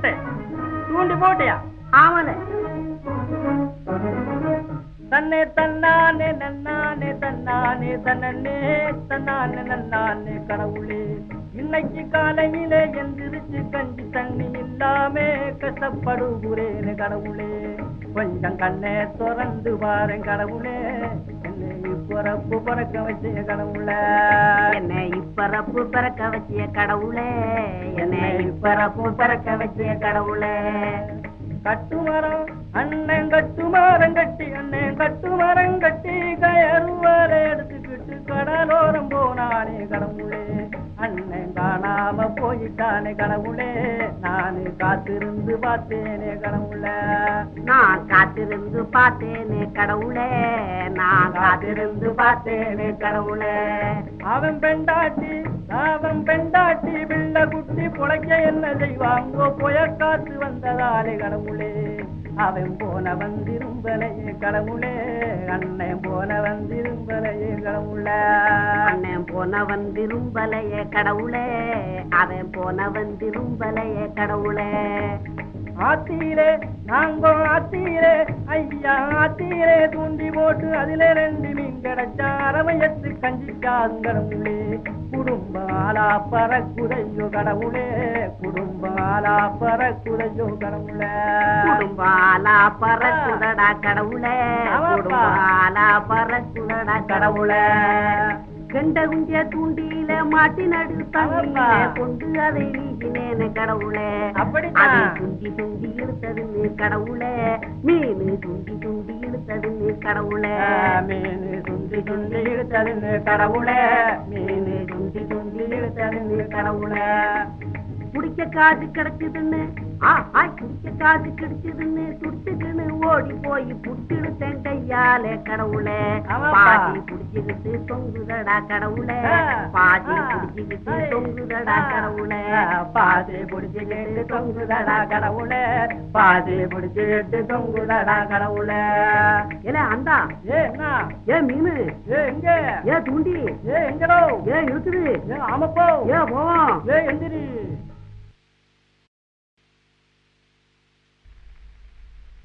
போட்டேன் தூண்டி போட்டியா ஆமல தன்னே தன்னானே நன்னானே தன்னானே தன்னே தன்னானே நன்னானே கடவுளே இன்னைக்கு காலையிலே எந்திரிச்சு கஞ்சி தண்ணி இல்லாம கஷ்டப்படுகிறேன் கடவுளே கொஞ்சம் கண்ணே திறந்து பாருங்க கடவுளே என்னை பிறப்பு பிறக்க வச்ச கடவுளே என்னை இப்பறப்பு பிறக்க வச்சிய கடவுளே என்னை இப்பறப்பு பிறக்க வச்சிய கடவுளே கட்டுமரம் அண்ணன் கட்டுமரம் கட்டி அண்ணன் கட்டுமரம் கட்டி கயறுவார எடுத்துக்கிட்டு கடலோரம் போனானே கடவுளே அண்ணன் காணாம போயிட்டானே கடவுளே நானு காத்திருந்து பார்த்தேனே கடவுளே நான் காத்திருந்து பார்த்தேனே கடவுளே நான் காத்திருந்து பார்த்தேனே கடவுளே அவன் பெண்டாட்டி அவன் பெண்டாட்டி பிள்ளை குட்டி புழைக்க என்ன செய்வாங்கோ புய காத்து வந்ததாலே கடவுளே அவன் போன வந்திரும்பலையே கடவுளே அண்ணன் போன வந்திரும்பலையே கடவுளே அண்ணன் போனவன் திரும்பலையே கடவுளே அவன் போனவன் திரும்பலையே கடவுளே ஆத்தீரே நாங்கோ ஆத்தீரே ஐயா ஆத்தீரே தூண்டி போட்டு அதுல ரெண்டு மீன் கிடைச்சா அரவையத்து கஞ்சிக்காங்கடவுளே குடும்ப ஆளா பறக்குதையோ கடவுளே குடும்ப ஆளா பறக்குதையோ கடவுளே குடும்பாலா பறக்குதடா கடவுளே ஆமாப்பா. குடும்பாலா பறக்குதடா கடவுளே கெண்ட குண்டிய தூண்டியில மாட்டி நடு தண்ணியில ஆமாப்பா. கொண்டு அதை வீசினேனே கடவுளே அப்படித்தான். அது துண்டி துண்டி இழுத்ததுன்னு கடவுளே மீனு துண்டி துண்டி இழுத்ததுன்னு கடவுளே மீன் சுண்டி சுண்டி இழுத்ததுன்னு கடவுளே மீன் சுண்டி சுண்டி இழுத்ததுன்னு கடவுளே குடிக்க காசு கிடைச்சதுன்னு ஆ ஆய் குடிக்க காசு கிடைச்சதுன்னு துடிச்சுக்கின்னு ஓடி போய் புடிச்சிடுத்தேன் கையாலே கடவுளே ஆமாப்பா. பாதி புடிச்சுக்கிட்டு தொங்குதடா கடவுளே ஆ, பாதி ஆ, புடிச்சுக்கிட்டு ஐ, தொங்குதடா ஆ, கடவுளே ஆ, பாதி புடிச்சுக்கிட்டு தொங்குதடா கடவுளே பாதி புடிச்சுக்கிட்டு தொங்குதடா கடவுளே ஏல அந்தா ஏ என்ன ஏ மீனு ஏ எங்க ஏ தூண்டி ஏ எங்கடோ ஏ இருக்குது ஏ ஆமப்போ ஏ போவோம் ஏ எந்திரி